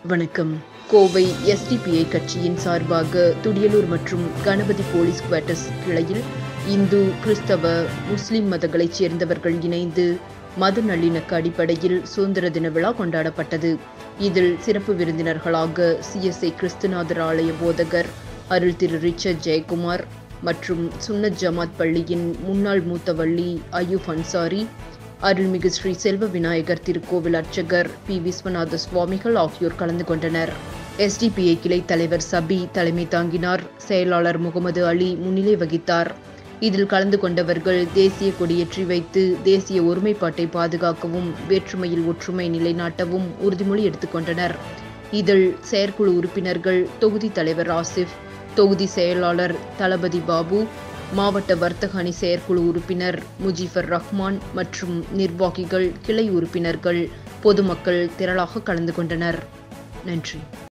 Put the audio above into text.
வணக்கம் கோவை எஸ்டிபிஐ கட்சியின் சார்பாக துடியலூர் மற்றும் கணபதி போலீஸ் குவார்ட்டர்ஸ் கிளையில் இந்து கிறிஸ்தவ முஸ்லிம் மதங்களைச் சேர்ந்தவர்கள் இணைந்து மத நல்லிணக்க அடிப்படையில் சுதந்திர தின விழா கொண்டாடப்பட்டது இதில் சிறப்பு விருந்தினர்களாக சிஎஸ்ஐ கிறிஸ்துநாதர் ஆலய போதகர் அருள் திரு ரிச்சர்ட் ஜெயக்குமார் மற்றும் சுன்னத் ஜமாத் பள்ளியின் முன்னாள் மூத்தவள்ளி அயூப் அன்சாரி அருள்மிகு ஸ்ரீ செல்வ விநாயகர் திருக்கோவில் அர்ச்சகர் பி விஸ்வநாத சுவாமிகள் ஆகியோர் கலந்து கொண்டனர் எஸ்டிபிஐ கிளை தலைவர் சபி தலைமை தாங்கினார் செயலாளர் முகமது அலி முன்னிலை வகித்தார் இதில் கலந்து கொண்டவர்கள் தேசிய கொடியேற்றி வைத்து தேசிய ஒருமைப்பாட்டை பாதுகாக்கவும் வேற்றுமையில் ஒற்றுமை நிலைநாட்டவும் உறுதிமொழி எடுத்துக்கொண்டனர் இதில் செயற்குழு உறுப்பினர்கள் தொகுதி தலைவர் ஆசிப் தொகுதி செயலாளர் தளபதி பாபு மாவட்ட வர்த்தக அணி செயற்குழு உறுப்பினர் முஜிபர் ரஹ்மான் மற்றும் நிர்வாகிகள் கிளை உறுப்பினர்கள் பொதுமக்கள் திரளாக கலந்து கொண்டனர் நன்றி